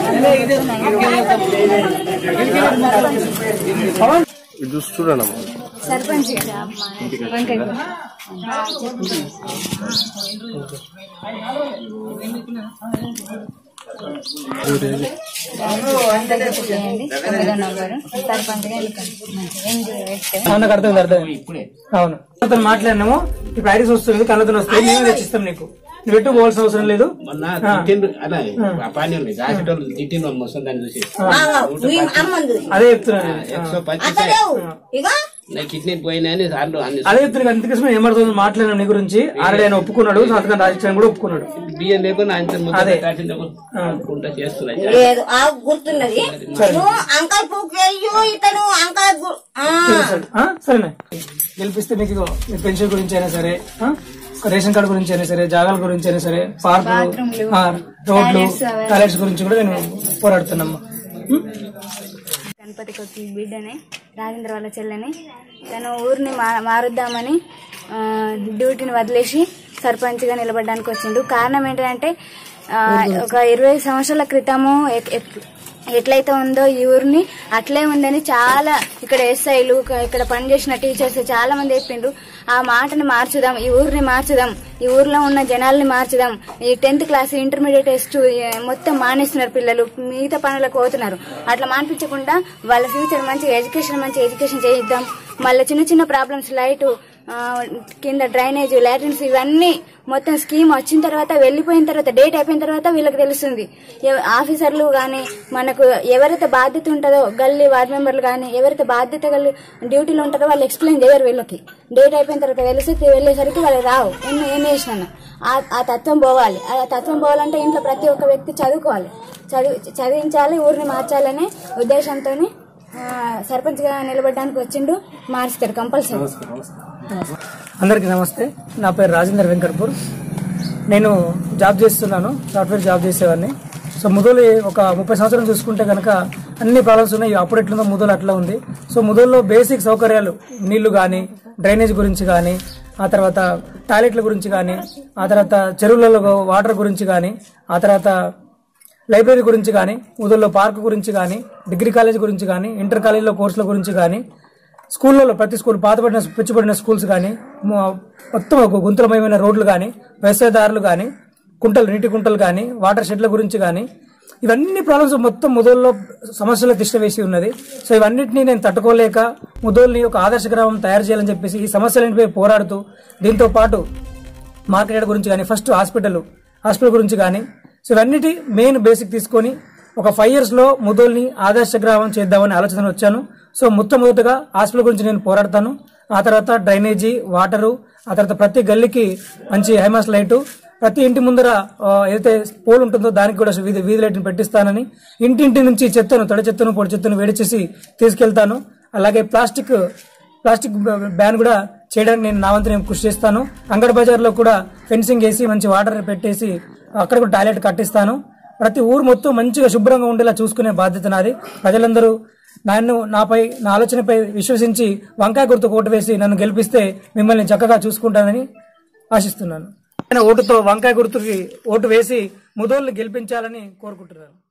ఇది చూసి చూడండి సర్పంచ్ వంకాయ చేయండి తొమ్మిదో నంబరు సర్పంచ్గా ఎన్నికండి అవును నాకు అర్థమైంది అర్థమైంది అవును అతను మాట్లాడినాము ఇప్పుడు ఐడిస్ వస్తుంది కళ్ళతో వస్తాయి మేము తెచ్చిస్తాం నీకు నువ్వు ఎటు పోవాల్సిన అవసరం లేదు మొన్న తిట్టిండ్రు అలా ఆ పని ఉంది రాసేటోళ్ళు తిట్టిండ్రు వాళ్ళు మొత్తం దాన్ని చూసి అదే చెప్తున్నాను నేను. ఎక్సో పచ్చి నా కిడ్నీ పోయినాయని సార్లు అన్ని అదే చెప్తున్నాను అందుకోసం ఏమడుతుంది మాట్లాడినాం నీ గురించి ఆల్రెడీ ఆయన ఒప్పుకున్నాడు సంతకం రాసిచ్చాను కూడా ఒప్పుకున్నాడు బియ్యం లేకుండా ఆయన అదే. అనుకుంటా చేస్తున్నాయి లేదు ఆ గుర్తున్నది నువ్వు అంకల్ పూకేయు ఇతను అంకల్ గు- ఆ. ఆ, సరేనా గెలిపిస్తే మీకు ఇదిగో మీ పెన్షన్ గురించి అయినా సరే ఆ, రేషన్ కార్డు గురించి అయినా సరే జాగాల గురించి అయినా సరే పార్కులు ఆ, రోడ్లు టాయిలెట్స్ గురించి కూడా నేను పోరాడుతున్నామ్మా ఉం? గణపతి కొత్త బిడ్డని రాజేంద్ర వాళ్ళ చెల్లెని తను ఊరిని మా మారుద్దామని ఆ, డ్యూటీని వదిలేసి సర్పంచ్గా నిలబడడానికి వచ్చిండు కారణం ఏంటంటే ఆ, ఒక ఇరవై సంవత్సరాల క్రితము ఎట్- ఎట్- ఎట్లయితే ఉందో ఈ ఊరిని అట్లే ఉందని చాలా ఇక్కడ ఎస్ఐలు ఇక్కడ పనిచేసిన టీచర్స్ చాలా మంది చెప్పిండ్రు ఆ మాటని మార్చుదాం ఈ ఊరిని మార్చుదాం ఈ ఊర్లో ఉన్న జనాల్ని మార్చుదాం ఈ టెన్త్ క్లాస్ ఇంటర్మీడియట్ టెస్ట్ మొత్తం మానేస్తున్నారు పిల్లలు మిగతా పనులకు పోతున్నారు అట్లా మానిపించకుండా వాళ్ళ ఫ్యూచర్ మంచి ఎడ్యుకేషన్ మంచి ఎడ్యుకేషన్ చేయిద్దాం మళ్ళీ చిన్న చిన్న ప్రాబ్లమ్స్ లైట్ కింద డ్రైనేజ్ లాట్రిన్స్ ఇవన్నీ మొత్తం స్కీమ్ వచ్చిన తర్వాత వెళ్ళిపోయిన తర్వాత డేట్ అయిపోయిన తర్వాత వీళ్ళకి తెలుస్తుంది ఎవ- ఆఫీసర్లు కానీ మనకు ఎవరైతే బాధ్యత ఉంటుందో గల్లీ వార్డ్ మెంబర్లు కానీ ఎవరైతే బాధ్యత గల్లి డ్యూటీలో ఉంటారో వాళ్ళు ఎక్స్ప్లెయిన్ చేయరు వీళ్ళకి డేట్ అయిపోయిన తర్వాత తెలిసి వెళ్ళేసరికి వాళ్ళు రావు ఎన్ని ఏం చేసినాను ఆ ఆ తత్వం పోవాలి ఆ తత్వం పోవాలంటే ఇంట్లో ప్రతి ఒక్క వ్యక్తి చదువుకోవాలి చదివి చదివించాలి ఊరిని మార్చాలనే ఉద్దేశంతో సర్పంచ్గా నిలబడడానికి వచ్చిండు మారుస్తారు కంపల్సరీ అందరికీ నమస్తే నా పేరు రాజేందర్ వెంకట్పూర్ నేను జాబ్ చేస్తున్నాను సాఫ్ట్వేర్ జాబ్ చేసేవాడిని సో ముదోలు ఒక ముప్పై సంవత్సరాలు చూసుకుంటే కనుక అన్ని ప్రాబ్లమ్స్ ఉన్నాయి అప్పుడు ఎట్లుందో ముదోలు అట్లా ఉంది సో ముదోల్లో బేసిక్ సౌకర్యాలు నీళ్లు కానీ డ్రైనేజ్ గురించి కానీ ఆ తర్వాత టాయిలెట్ల గురించి కానీ ఆ తర్వాత చెరువులలో వాటర్ గురించి కానీ ఆ తర్వాత లైబ్రరీ గురించి కానీ ముదల్లో పార్క్ గురించి కానీ డిగ్రీ కాలేజ్ గురించి కానీ ఇంటర్ కాలేజీలో కోర్సుల గురించి కానీ స్కూళ్ళలో ప్రతి స్కూల్ పాతపడిన పుచ్చిపడిన స్కూల్స్ కానీ మొ- మొత్తం ఒక గుంతలమయమైన రోడ్లు కానీ వ్యవసాయదారులు కానీ కుంటలు నీటి కుంటలు కానీ వాటర్ షెడ్ల గురించి కానీ ఇవన్నీ ప్రాబ్లమ్స్ మొత్తం ముదోల్లో సమస్యలు తిష్ట వేసి ఉన్నది సో ఇవన్నిటిని నేను తట్టుకోలేక ముదోల్ని ఒక ఆదర్శ గ్రామం తయారు చేయాలని చెప్పేసి ఈ సమస్యలన్నిటిపై పోరాడుతూ దీంతో పాటు మార్కెట్ యార్డ్ గురించి కానీ ఫస్ట్ హాస్పిటల్ హాస్పిటల్ గురించి కానీ సో ఇవన్నిటి మెయిన్ బేసిక్ తీసుకొని ఒక ఫైవ్ ఇయర్స్ లో ముదోల్ని ఆదర్శ గ్రామం చేద్దామని ఆలోచన వచ్చాను సో మొట్టమొదటిగా హాస్పిటల్ గురించి నేను పోరాడతాను ఆ తర్వాత డ్రైనేజీ వాటరు ఆ తర్వాత ప్రతి గల్లీకి మంచి హైమాస్ లైటు ప్రతి ఇంటి ముందర ఆ, ఏదైతే పోల్ ఉంటుందో దానికి కూడా వీధి వీధి లైట్ని పెట్టిస్తానని ఇంటింటి నుంచి చెత్తను తడి చెత్తను పొడి చెత్తను వేడి చేసి తీసుకెళ్తాను అలాగే ప్లాస్టిక్ ప్లాస్టిక్ బ్యాన్ కూడా చేయడానికి నేను నా వంతు నేను కృషి చేస్తాను అంగడి బజార్లో కూడా ఫెన్సింగ్ వేసి మంచి వాటర్ పెట్టేసి అక్కడ కూడా టాయిలెట్ కట్టిస్తాను ప్రతి ఊరు మొత్తం మంచిగా శుభ్రంగా ఉండేలా చూసుకునే బాధ్యత నాది ప్రజలందరూ నన్ను నాపై నా ఆలోచనపై విశ్వసించి వంకాయ గుర్తు ఓటు వేసి నన్ను గెలిపిస్తే మిమ్మల్ని చక్కగా చూసుకుంటానని ఆశిస్తున్నాను ఆయన ఓటుతో వంకాయ గుర్తుకి ఓటు వేసి ముదోళ్ళు గెలిపించాలని కోరుకుంటున్నాను